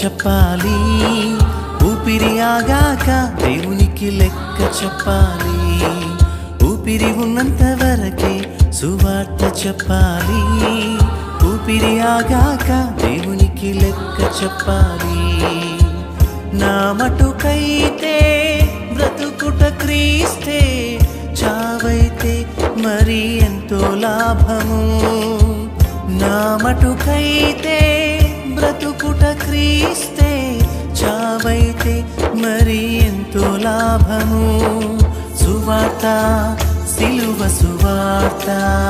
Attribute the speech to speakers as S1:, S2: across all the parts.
S1: చెప్పాలి ఊపిరి ఆగాక దేవునికి లెక్క చెప్పాలి ఊపిరి ఉన్నంత వరకే సువార్త చెప్పాలి ఊపిరి ఆగాక దేవునికి లెక్క చెప్పాలి నా మటుకైతే బ్రతుకుట క్రీస్తే చావైతే మరి ఎంతో లాభము నా మటుకైతే బ్రతుకుట క్రీస్తే చావైతే మరి ఎంతో లాభము సువార్త సిలువ సువార్త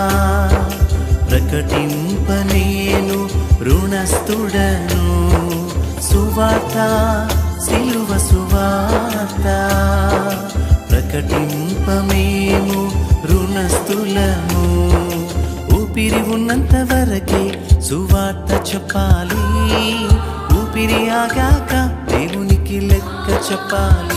S1: ప్రకటింప నేను రుణస్థుడను సువార్త సిలువ సువార్త ప్రకటింప మేము రుణస్థులము ఊపిరి ఉన్నంత వరకే సువార్త చెప్పాలి ఊపిరి ఆగాక దేవునికి లెక్క చెప్పాలి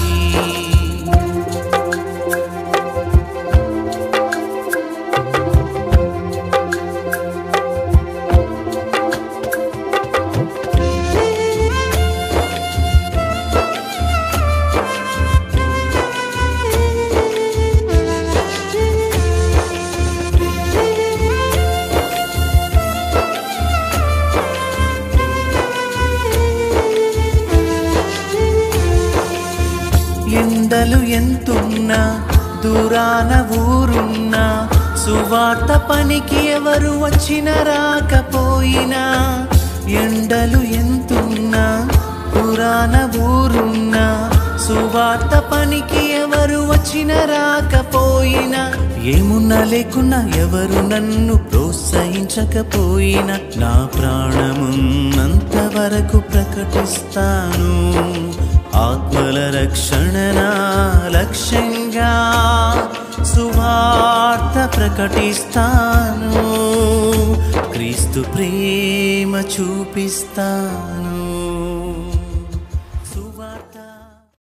S1: ఎండలు ఎంతున్నా దూరాన ఊరున్నా సువార్త పనికి ఎవరు వచ్చిన రాకపోయినా ఎండలు ఎంతున్నా పురాణ ఊరున్నా సువార్త పనికి ఎవరు వచ్చిన రాకపోయినా ఏమున్నా లేకున్నా ఎవరు నన్ను ప్రోత్సహించకపోయినా నా ప్రాణమున్నంత వరకు ప్రకటిస్తాను ఆత్మల రక్షణ నా లక్ష్యంగా సువార్త ప్రకటిస్తాను క్రీస్తు ప్రేమ చూపిస్తాను